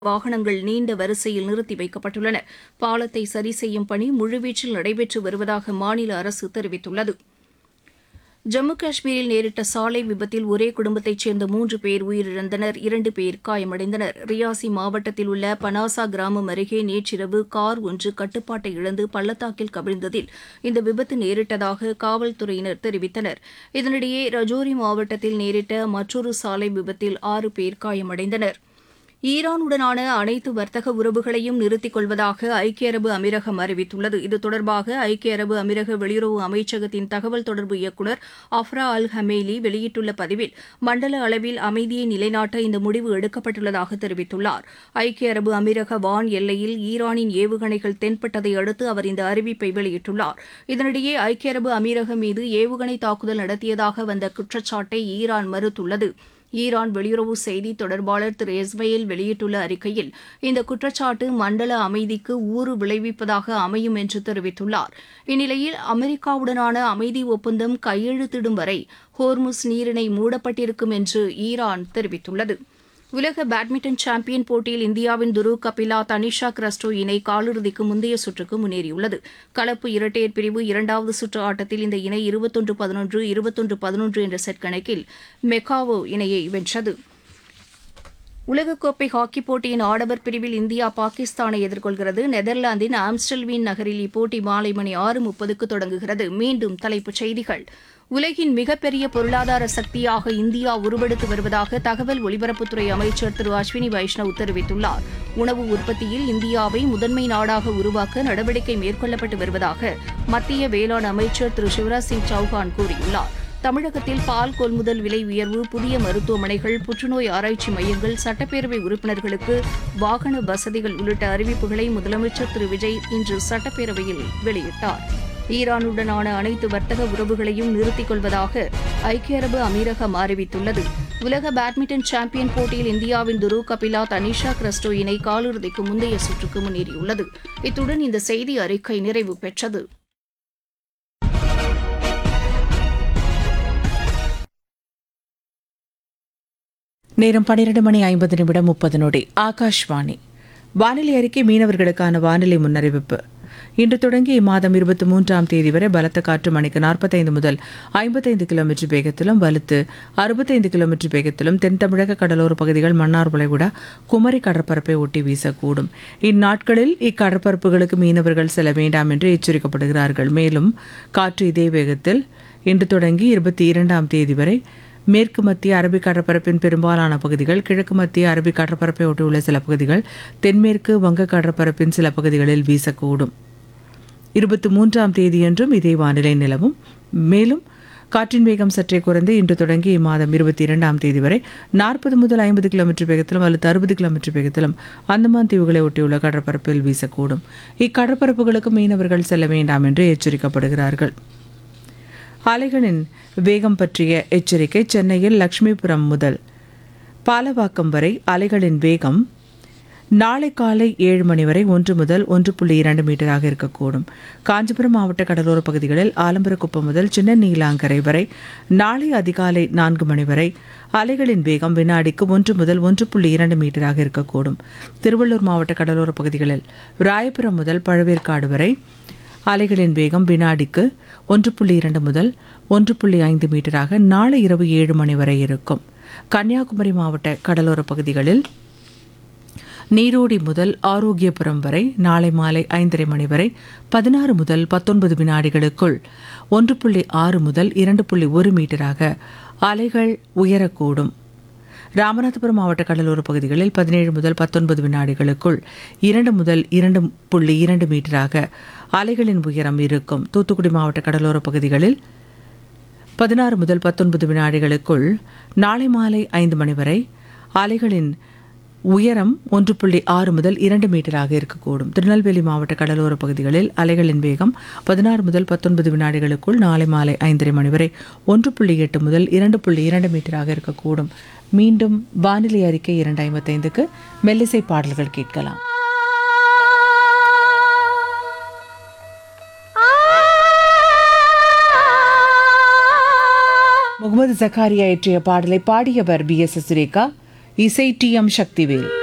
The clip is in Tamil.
வாகனங்கள் நீண்ட வரிசையில் நிறுத்தி வைக்கப்பட்டுள்ளன பாலத்தை சரி செய்யும் பணி முழுவீச்சில் நடைபெற்று வருவதாக மாநில அரசு தெரிவித்துள்ளது ஜம்மு காஷ்மீரில் நேரிட்ட சாலை விபத்தில் ஒரே குடும்பத்தைச் சேர்ந்த மூன்று பேர் உயிரிழந்தனர் இரண்டு பேர் காயமடைந்தனர் ரியாசி மாவட்டத்தில் உள்ள பனாசா கிராமம் அருகே நேற்றிரவு கார் ஒன்று கட்டுப்பாட்டை இழந்து பள்ளத்தாக்கில் கவிழ்ந்ததில் இந்த விபத்து நேரிட்டதாக காவல்துறையினர் தெரிவித்தனர் இதனிடையே ரஜோரி மாவட்டத்தில் நேரிட்ட மற்றொரு சாலை விபத்தில் ஆறு பேர் காயமடைந்தனர் ஈரானுடனான அனைத்து வர்த்தக உறவுகளையும் நிறுத்திக் கொள்வதாக ஐக்கிய அரபு அமீரகம் அறிவித்துள்ளது இது தொடர்பாக ஐக்கிய அரபு அமீரக வெளியுறவு அமைச்சகத்தின் தகவல் தொடர்பு இயக்குநர் அஃப்ரா அல் ஹமேலி வெளியிட்டுள்ள பதிவில் மண்டல அளவில் அமைதியை நிலைநாட்ட இந்த முடிவு எடுக்கப்பட்டுள்ளதாக தெரிவித்துள்ளார் ஐக்கிய அரபு அமீரக வான் எல்லையில் ஈரானின் ஏவுகணைகள் தென்பட்டதை அடுத்து அவர் இந்த அறிவிப்பை வெளியிட்டுள்ளார் இதனிடையே ஐக்கிய அரபு அமீரகம் மீது ஏவுகணை தாக்குதல் நடத்தியதாக வந்த குற்றச்சாட்டை ஈரான் மறுத்துள்ளது ஈரான் வெளியுறவு செய்தி தொடர்பாளர் திரு இஸ்மையில் வெளியிட்டுள்ள அறிக்கையில் இந்த குற்றச்சாட்டு மண்டல அமைதிக்கு ஊறு விளைவிப்பதாக அமையும் என்று தெரிவித்துள்ளார் இந்நிலையில் அமெரிக்காவுடனான அமைதி ஒப்பந்தம் கையெழுத்திடும் வரை ஹோர்முஸ் நீரிணை மூடப்பட்டிருக்கும் என்று ஈரான் தெரிவித்துள்ளது உலக பேட்மிண்டன் சாம்பியன் போட்டியில் இந்தியாவின் துருவ் கபிலா தனிஷா கிரஸ்டோ இணை காலிறுதிக்கு முந்தைய சுற்றுக்கு முன்னேறியுள்ளது கலப்பு இரட்டையர் பிரிவு இரண்டாவது சுற்று ஆட்டத்தில் இந்த இணை இருபத்தொன்று பதினொன்று இருபத்தொன்று பதினொன்று என்ற செட் கணக்கில் மெக்காவோ இணையை வென்றது உலகக்கோப்பை ஹாக்கிப் போட்டியின் ஆடவர் பிரிவில் இந்தியா பாகிஸ்தானை எதிர்கொள்கிறது நெதர்லாந்தின் ஆம்ஸ்டல்வீன் நகரில் இப்போட்டி மாலை மணி ஆறு முப்பதுக்கு தொடங்குகிறது மீண்டும் தலைப்புச் செய்திகள் உலகின் மிகப்பெரிய பொருளாதார சக்தியாக இந்தியா உருவெடுத்து வருவதாக தகவல் ஒலிபரப்புத்துறை அமைச்சர் திரு அஸ்வினி வைஷ்ணவ் தெரிவித்துள்ளார் உணவு உற்பத்தியில் இந்தியாவை முதன்மை நாடாக உருவாக்க நடவடிக்கை மேற்கொள்ளப்பட்டு வருவதாக மத்திய வேளாண் அமைச்சர் திரு சிவராஜ் சிங் சௌஹான் கூறியுள்ளார் தமிழகத்தில் பால் கொள்முதல் விலை உயர்வு புதிய மருத்துவமனைகள் புற்றுநோய் ஆராய்ச்சி மையங்கள் சட்டப்பேரவை உறுப்பினர்களுக்கு வாகன வசதிகள் உள்ளிட்ட அறிவிப்புகளை முதலமைச்சர் திரு விஜய் இன்று சட்டப்பேரவையில் வெளியிட்டார் ஈரானுடனான அனைத்து வர்த்தக உறவுகளையும் நிறுத்திக் கொள்வதாக ஐக்கிய அரபு அமீரகம் அறிவித்துள்ளது உலக பேட்மிண்டன் சாம்பியன் போட்டியில் இந்தியாவின் துருவ் கபிலா தனிஷா கிரஸ்டோ இணை காலிறுதிக்கு முந்தைய சுற்றுக்கு முன்னேறியுள்ளது இத்துடன் இந்த செய்தி அறிக்கை நிறைவு பெற்றது நேரம் பன்னிரண்டு மணி ஐம்பது நிமிடம் முப்பது நொடி ஆகாஷ்வாணி வானிலை அறிக்கை மீனவர்களுக்கான வானிலை முன்னறிவிப்பு இன்று தொடங்கி இம்மாதம் இருபத்தி மூன்றாம் தேதி வரை பலத்த காற்று மணிக்கு நாற்பத்தைந்து முதல் ஐம்பத்தைந்து கிலோமீட்டர் வேகத்திலும் வலுத்து அறுபத்தைந்து கிலோமீட்டர் வேகத்திலும் தென் தமிழக கடலோர பகுதிகள் மன்னார் வளைகுடா குமரி கடற்பரப்பை ஒட்டி வீசக்கூடும் இந்நாட்களில் இக்கடற்பரப்புகளுக்கு மீனவர்கள் செல்ல வேண்டாம் என்று எச்சரிக்கப்படுகிறார்கள் மேலும் காற்று இதே வேகத்தில் இன்று தொடங்கி இருபத்தி இரண்டாம் தேதி வரை மேற்கு மத்திய அரபிக் கடற்பரப்பின் பெரும்பாலான பகுதிகள் கிழக்கு மத்திய அரபிக் கடற்பரப்பை ஒட்டியுள்ள சில பகுதிகள் தென்மேற்கு வங்க கடற்பரப்பின் சில பகுதிகளில் வீசக்கூடும் இருபத்தி மூன்றாம் தேதியன்றும் இதே வானிலை நிலவும் மேலும் காற்றின் வேகம் சற்றே குறைந்து இன்று தொடங்கி இம்மாதம் இருபத்தி இரண்டாம் தேதி வரை நாற்பது முதல் ஐம்பது கிலோமீட்டர் வேகத்திலும் அல்லது அறுபது கிலோமீட்டர் வேகத்திலும் அந்தமான் தீவுகளை ஒட்டியுள்ள கடற்பரப்பில் வீசக்கூடும் இக்கடற்பரப்புகளுக்கு மீனவர்கள் செல்ல வேண்டாம் என்று எச்சரிக்கப்படுகிறார்கள் அலைகளின் வேகம் பற்றிய எச்சரிக்கை சென்னையில் லட்சுமிபுரம் முதல் பாலவாக்கம் வரை அலைகளின் வேகம் நாளை காலை ஏழு மணி வரை ஒன்று முதல் ஒன்று புள்ளி இரண்டு மீட்டராக இருக்கக்கூடும் காஞ்சிபுரம் மாவட்ட கடலோர பகுதிகளில் ஆலம்பரக்குப்பம் முதல் சின்ன நீலாங்கரை வரை நாளை அதிகாலை நான்கு மணி வரை அலைகளின் வேகம் வினாடிக்கு ஒன்று முதல் ஒன்று புள்ளி இரண்டு மீட்டராக இருக்கக்கூடும் திருவள்ளூர் மாவட்ட கடலோர பகுதிகளில் ராயபுரம் முதல் பழவேற்காடு வரை அலைகளின் வேகம் வினாடிக்கு ஒன்று புள்ளி இரண்டு முதல் ஒன்று புள்ளி ஐந்து மீட்டராக நாளை இரவு ஏழு மணி வரை இருக்கும் கன்னியாகுமரி மாவட்ட கடலோர பகுதிகளில் நீரோடி முதல் ஆரோக்கியபுரம் வரை நாளை மாலை ஐந்தரை மணி வரை பதினாறு முதல் பத்தொன்பது வினாடிகளுக்குள் ஒன்று புள்ளி ஆறு முதல் இரண்டு புள்ளி ஒரு மீட்டராக அலைகள் உயரக்கூடும் ராமநாதபுரம் மாவட்ட கடலோர பகுதிகளில் பதினேழு முதல் பத்தொன்பது வினாடிகளுக்குள் இரண்டு முதல் இரண்டு புள்ளி இரண்டு மீட்டராக அலைகளின் உயரம் இருக்கும் தூத்துக்குடி மாவட்ட கடலோர பகுதிகளில் பதினாறு முதல் பத்தொன்பது வினாடிகளுக்குள் நாளை மாலை ஐந்து மணி வரை அலைகளின் உயரம் ஒன்று புள்ளி ஆறு முதல் இரண்டு மீட்டராக இருக்கக்கூடும் திருநெல்வேலி மாவட்ட கடலோர பகுதிகளில் அலைகளின் வேகம் பதினாறு முதல் பத்தொன்பது வினாடிகளுக்குள் நாளை மாலை ஐந்தரை மணி வரை ஒன்று புள்ளி எட்டு முதல் இரண்டு புள்ளி இரண்டு மீட்டராக இருக்கக்கூடும் மீண்டும் வானிலை அறிக்கை இரண்டு ஐம்பத்தைந்துக்கு மெல்லிசை பாடல்கள் கேட்கலாம் முகமது ஜக்காரியா இயற்றிய பாடலை பாடியவர் பி எஸ் சுரேகா இசை டி எம் சக்திவேல்